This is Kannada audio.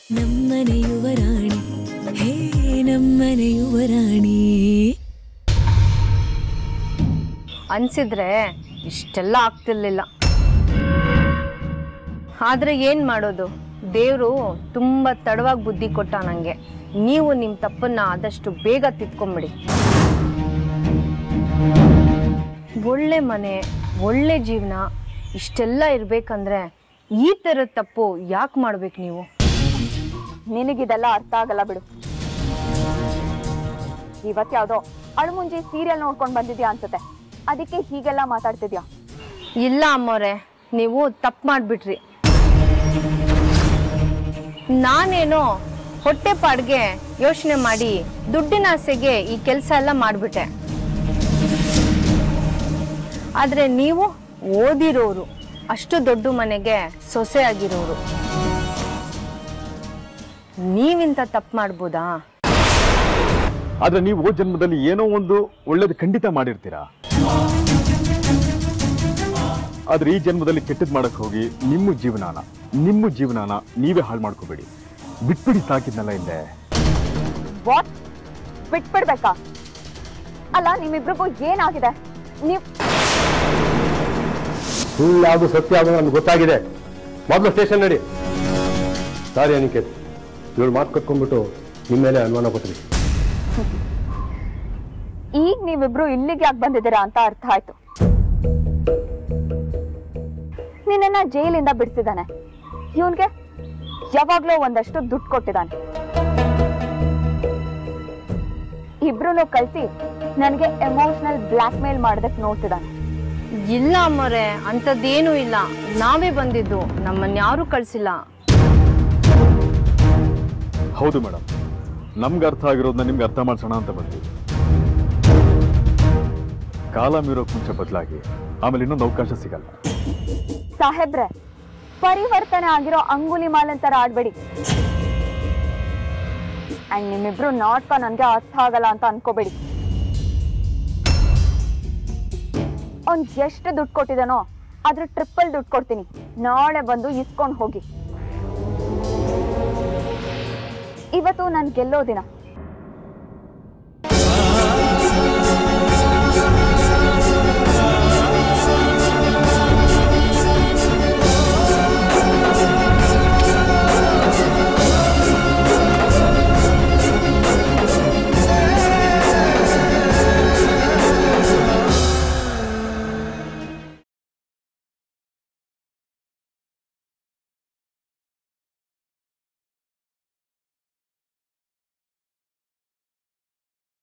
ನಮ್ಮನೆ ಯುವರಾಣಿ ಹೇ ನಮ್ಮನೆ ಯುವರಾಣಿ ಅನ್ಸಿದ್ರೆ ಇಷ್ಟೆಲ್ಲ ಆಗ್ತಿರ್ಲಿಲ್ಲ ಆದ್ರೆ ಏನ್ ಮಾಡೋದು ದೇವ್ರು ತುಂಬಾ ತಡವಾಗಿ ಬುದ್ಧಿ ಕೊಟ್ಟ ನಂಗೆ ನೀವು ನಿಮ್ ತಪ್ಪನ್ನ ಆದಷ್ಟು ಬೇಗ ತಿದ್ಕೊಂಬಿಡಿ ಒಳ್ಳೆ ಮನೆ ಒಳ್ಳೆ ಜೀವನ ಇಷ್ಟೆಲ್ಲ ಇರ್ಬೇಕಂದ್ರೆ ಈ ಥರದ ತಪ್ಪು ಯಾಕೆ ಮಾಡ್ಬೇಕು ನೀವು ನಿನಗಿದೆಲ್ಲ ಅರ್ಥ ಆಗಲ್ಲ ಬಿಡು ಇವತ್ ಯಾವ್ದೋ ಅಳುಮುಂಜಿ ಸೀರಿಯಲ್ ನೋಡ್ಕೊಂಡ್ ಬಂದಿದ್ಯಾ ಅನ್ಸುತ್ತೆ ಅದಕ್ಕೆ ಹೀಗೆಲ್ಲ ಮಾತಾಡ್ತಿದ್ಯಾ ಇಲ್ಲ ಅಮ್ಮೋರೆ ನೀವು ತಪ್ಪು ಮಾಡ್ಬಿಟ್ರಿ ನಾನೇನೋ ಹೊಟ್ಟೆ ಪಾಡ್ಗೆ ಯೋಚನೆ ಮಾಡಿ ದುಡ್ಡಿನ ಆಸೆಗೆ ಈ ಕೆಲಸ ಎಲ್ಲ ಮಾಡ್ಬಿಟ್ಟೆ ಆದ್ರೆ ನೀವು ಓದಿರೋರು ಅಷ್ಟು ದೊಡ್ಡ ಮನೆಗೆ ಸೊಸೆ ಆಗಿರೋರು ನೀವಿಂತ ತಪ್ಪು ಮಾಡ್ಬೋದಾ ಆದ್ರೆ ನೀವು ಜನ್ಮದಲ್ಲಿ ಏನೋ ಒಂದು ಒಳ್ಳೇದು ಖಂಡಿತ ಮಾಡಿರ್ತೀರಾ ಆದ್ರೆ ಈ ಜನ್ಮದಲ್ಲಿ ಕೆಟ್ಟದ್ ಮಾಡಕ್ ಹೋಗಿ ನಿಮ್ಮ ಜೀವನಾನ ನಿಮ್ಮ ಜೀವನಾನ ನೀವೇ ಹಾಳು ಮಾಡ್ಕೋಬೇಡಿ ಬಿಟ್ಬಿಡಿ ಸಾಕಿದ್ನಲ್ಲ ಹಿಂದೆ ವಾಟ್ ಬಿಟ್ಬಿಡ್ಬೇಕಾ ಅಲ್ಲ ನಿಮ್ಮಿಬ್ರಿಗೂ ಏನಾಗಿದೆ ನೀವ್ ಸುಳ್ಳು ಯಾವುದು ಸತ್ಯ ಯಾವುದು ನನ್ಗೆ ಗೊತ್ತಾಗಿದೆ ಮೊದಲು ಸ್ಟೇಷನ್ ನಡಿ ಸಾರಿ ಅನಿಕೇತ್ ಇವಳು ಮಾತು ಕಟ್ಕೊಂಡ್ಬಿಟ್ಟು ನಿಮ್ಮ ಮೇಲೆ ಅನುಮಾನ ಪಟ್ರಿ ಈಗ ನೀವಿಬ್ರು ಇಲ್ಲಿಗೆ ಯಾಕೆ ಬಂದಿದ್ದೀರಾ ಅಂತ ಅರ್ಥ ಆಯ್ತು ನಿನ್ನನ್ನ ಜೈಲಿಂದ ಬಿಡಿಸಿದಾನೆ ಇವನ್ಗೆ ಯಾವಾಗ್ಲೂ ಒಂದಷ್ಟು ದುಡ್ಡು ಕೊಟ್ಟಿದ್ದಾನೆ ಇಬ್ರು ಕಳ್ಸಿ ನನಗೆ ಎಮೋಷನಲ್ ಬ್ಲಾಕ್ ಮೇಲ್ ಮಾಡೋದಕ್ಕೆ ನೋಡ್ತಿದ್ದಾನೆ ಇಲ್ಲ ಅಮ್ಮೋರೆ ಅಂಥದ್ದೇನೂ ಇಲ್ಲ ನಾವೇ ಬಂದಿದ್ದು ನಮ್ಮನ್ಯಾರೂ ಕಳ್ಸಿಲ್ಲ ಹೌದು ಮೇಡಮ್ ನಮ್ಗೆ ಅರ್ಥ ಆಗಿರೋದನ್ನ ನಿಮ್ಗೆ ಅರ್ಥ ಮಾಡ್ಸೋಣ ಅಂತ ಬಂದ್ವಿ ಕಾಲ ಮೀರೋಕ್ ಮುಂಚೆ ಬದಲಾಗಿ ಆಮೇಲೆ ಇನ್ನೊಂದು ಅವಕಾಶ ಸಿಗಲ್ಲ ಸಾಹೇಬ್ರೆ ಪರಿವರ್ತನೆ ಆಗಿರೋ ಅಂಗುಲಿ ಮಾಲಂತರ ಆಡ್ಬೇಡಿ ಅಂಡ್ ನಿಮ್ಮಿಬ್ರು ನಾಟಕ ನನ್ಗೆ ಅರ್ಥ ಆಗಲ್ಲ ಅಂತ ಅನ್ಕೋಬೇಡಿ ಅವ್ನ್ ಎಷ್ಟು ದುಡ್ಡು ಕೊಟ್ಟಿದಾನೋ ಅದ್ರ ಟ್ರಿಪಲ್ ದುಡ್ಡು ಕೊಡ್ತೀನಿ ನಾಳೆ ಬಂದು ಇಸ್ಕೊಂಡ್ ಹೋಗಿ ಇವತ್ತು ನನ್ ಗೆಲ್ಲೋ ದಿನ